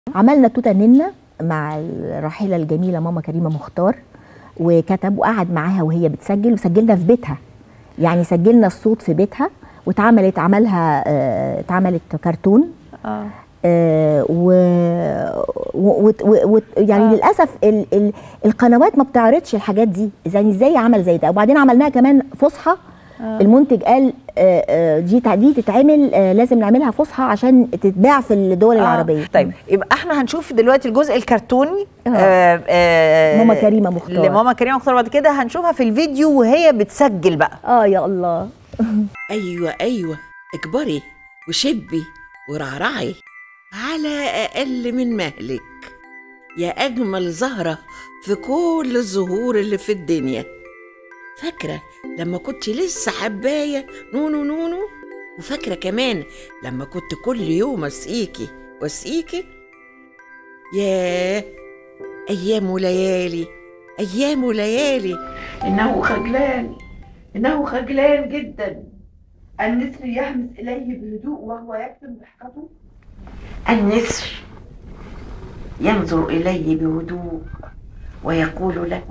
عملنا توته ننا مع الراحله الجميله ماما كريمه مختار وكتب وقعد معاها وهي بتسجل وسجلنا في بيتها يعني سجلنا الصوت في بيتها واتعملت عملها آه، اتعملت كرتون اه آه، و, و, و, و يعني آه. آه. للاسف ال ال القنوات ما بتعرضش الحاجات دي يعني ازاي عمل زي ده وبعدين عملناها كمان فصحى آه. المنتج قال آه، آه، دي تع- دي تتعمل آه، لازم نعملها فصحى عشان تتباع في الدول آه. العربيه طيب يبقى احنا هنشوف دلوقتي الجزء الكرتوني آه. آه آه ماما كريمة مختار. لماما كريمه مختار بعد كده هنشوفها في الفيديو وهي بتسجل بقى اه يا الله أيوة أيوة اكبري وشبي ورعرعي على أقل من مهلك يا أجمل زهرة في كل الزهور اللي في الدنيا فاكرة لما كنت لسه حباية نونو نونو وفاكرة كمان لما كنت كل يوم أسقيكي وأسقيكي ياه أيام وليالي أيام وليالي إنه خجلان إنه خجلان جدا النسر يهمس إليه بهدوء وهو يكتم ضحكته النسر ينظر إلي بهدوء ويقول له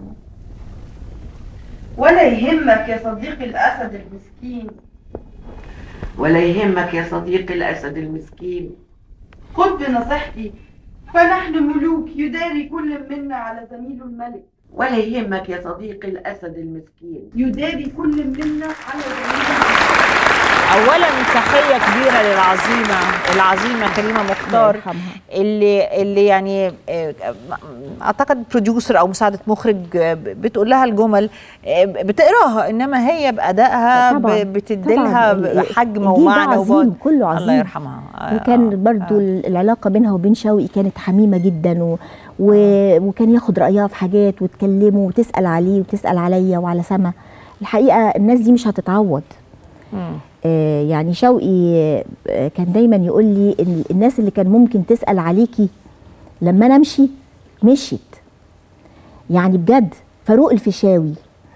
ولا يهمك يا صديقي الأسد المسكين ولا يهمك يا صديقي الأسد المسكين خذ بنصيحتي فنحن ملوك يداري كل منا على زميله الملك ولا يهمك يا صديقي الأسد المسكين يداري كل منا على زميله الملك اولا تحيه كبيره للعظيمه العظيمه كريمه الله مختار يرحمها اللي اللي يعني آه، اعتقد بروديوسر او مساعده مخرج آه، بتقول لها الجمل آه، بتقراها انما هي بادائها طبعاً، بتدي طبعاً. لها ال- حجم الجيل ده ومعنى عظيم وبعد كله عظيم الله يرحمها آه، وكان آه، برضو آه. العلاقه بينها وبين شوقي كانت حميمه جدا و... و... وكان ياخد رايها في حاجات وتكلمه وتسال عليه وتسال عليا وعلى سما الحقيقه الناس دي مش هتتعوض مم. آه، يعني شوقي آه، كان دايما يقول لي ان الناس اللي كان ممكن تسال عليكي لما انا امشي مشيت يعني بجد فاروق الفيشاوي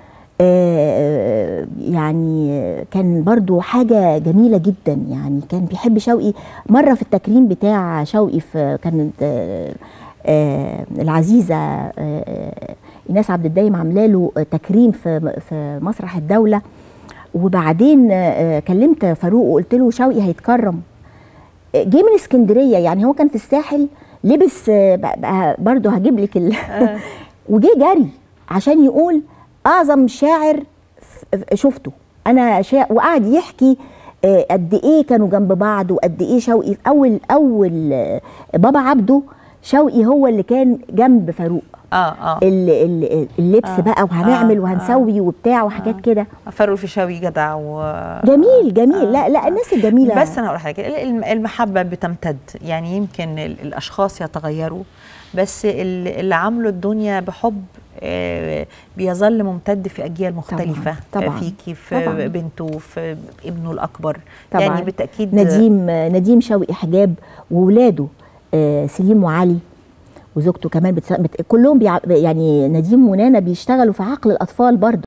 آه، يعني كان برضو حاجة جميلة جدا يعني كان بيحب شوقي مرة في التكريم بتاع شوقي في كانت آه، آه، العزيزة آه، آه، ايناس عبد الدايم عامله له تكريم في في مسرح الدولة وبعدين آه، كلمت فاروق وقلت له شوقي هيتكرم آه، جه من اسكندريه يعني هو كان في الساحل لبس آه، بقى- بقى برضه هجيب لك ال... وجه جري عشان يقول اعظم شاعر ف- ف- شفته انا شا... وقعد يحكي آه، قد ايه كانوا جنب بعض وقد ايه شوقي في اول اول آه، بابا عبده شوقي هو اللي كان جنب فاروق اه اه ال- ال- اللبس آه، بقى وهنعمل آه، وهنسوي وبتاع وحاجات كده فاروق الفيشاوي جدع و جميل جميل لا لا الناس الجميله بس انا اقول حاجه الم- المحبه بتمتد يعني يمكن ال- الاشخاص يتغيروا بس ال- اللي عملوا الدنيا بحب آه، بيظل ممتد في اجيال مختلفه طبعاً، آه، فيكي في طبعاً. بنته في ابنه الاكبر طبعاً. يعني بالتاكيد نديم نديم شوقي حجاب وولاده آه، سليم وعلي وزوجته كمان بت... بت... كلهم بيع... يعني نديم ونانا بيشتغلوا في عقل الاطفال برضه